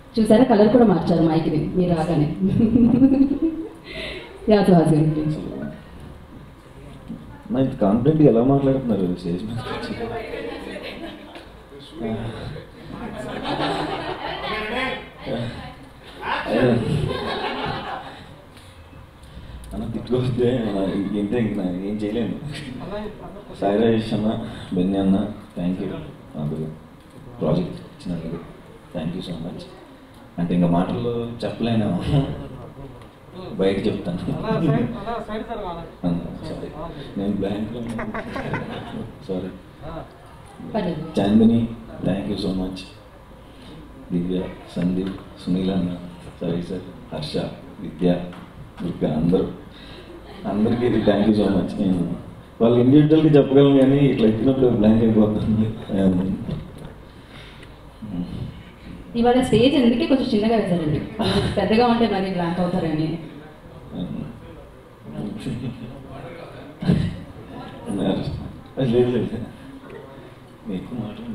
చూసారా కలర్ కూడా మార్చారు మైక్ని మీరు రాగానే యా సుహాస్ గారు ప్లీజ్ నా ఇంత కాన్ఫిడెంట్గా ఎలా మాట్లాడుతున్నారు స్టేజ్ మీద వచ్చి? అయ్యో. అన్న తిట్టుకొస్తే ఇంతే ఇంక నా ఏం చేయలేను సాయి రాజేష్ అన్న బెన్ని అన్న థ్యాంక్ యూ నాకు ప్రాజెక్ట్ ఇచ్చినందుకు థ్యాంక్ యూ సో మచ్ అంటే ఇంకా మాటల్లో చెప్పలేను బయట చెప్తాను సారీ నేను బ్లాంక్లో సారీ పర్లేదు Chandini thank you so much Divya Sandeep Sunil అన్న సారీ సార్ హర్ష విద్య దుర్గా అందరూ అందరికీ థ్యాంక్ యూ సో మచ్ నేను వాళ్ళు ఇండివిజువల్గా చెప్పగలను కానీ ఇట్లా ఇచ్చినప్పుడు బ్లాంక్ అయిపోతుంది ఇవాళ స్టేజ్ ఎందుకే కొంచెం చిన్నగా వేశారండి పెద్దగా ఉంటే మరి బ్లాంక్ అవుతారని లేదు లేదు ఎక్కువ మాట్లాడు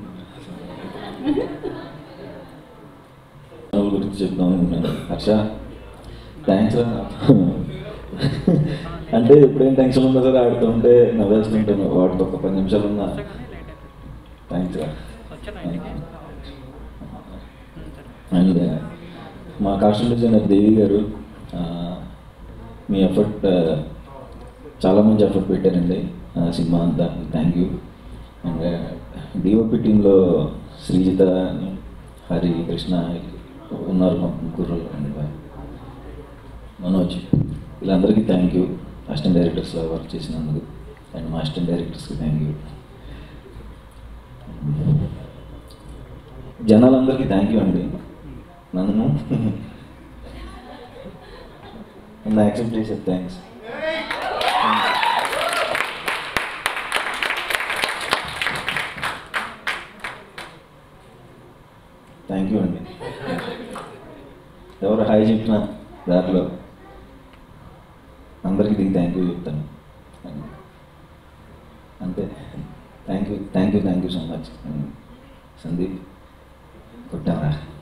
వాళ్ళ గురించి చెప్దాం అనుకున్నాను హర్ష థ్యాంక్స్ రా అంటే ఎప్పుడేం టెన్షన్ ఉన్నా సరే ఆడుతూ ఉంటే నవ్వేస్తుంటాను వాడితో ఒక పది నిమిషాలు ఉన్నా థ్యాంక్స్ రా అండ్ మా కాస్ట్యూమ్ డిజైనర్ దేవి గారు ఆ, మీ ఎఫర్ట్ చాలా మంచి ఎఫర్ట్ పెట్టారండి ఆ, సినిమా అంతా థ్యాంక్ యూ అండ్ డిఓపి టీంలో శ్రీజిత అని, హరి కృష్ణ ఉన్నారు మా ముగ్గురు అండ్ మనోజ్ వీళ్ళందరికీ థ్యాంక్ యూ అసిస్టెంట్ డైరెక్టర్స్లో వర్క్ చేసినందుకు అండ్ మా అసిస్టెంట్ డైరెక్టర్స్కి థ్యాంక్ యూ జనాలందరికీ థ్యాంక్ యూ అండి నన్ను నన్ను యాక్సెప్ట్ చేసే థ్యాంక్స్ థ్యాంక్ యూ అండి ఎవరు హాయ్ చెప్పినా దారిలో అందరికీ దిగి థ్యాంక్ యూ చెప్తాను అంతే thank you thank you thank you so much Sandeep కొట్టారా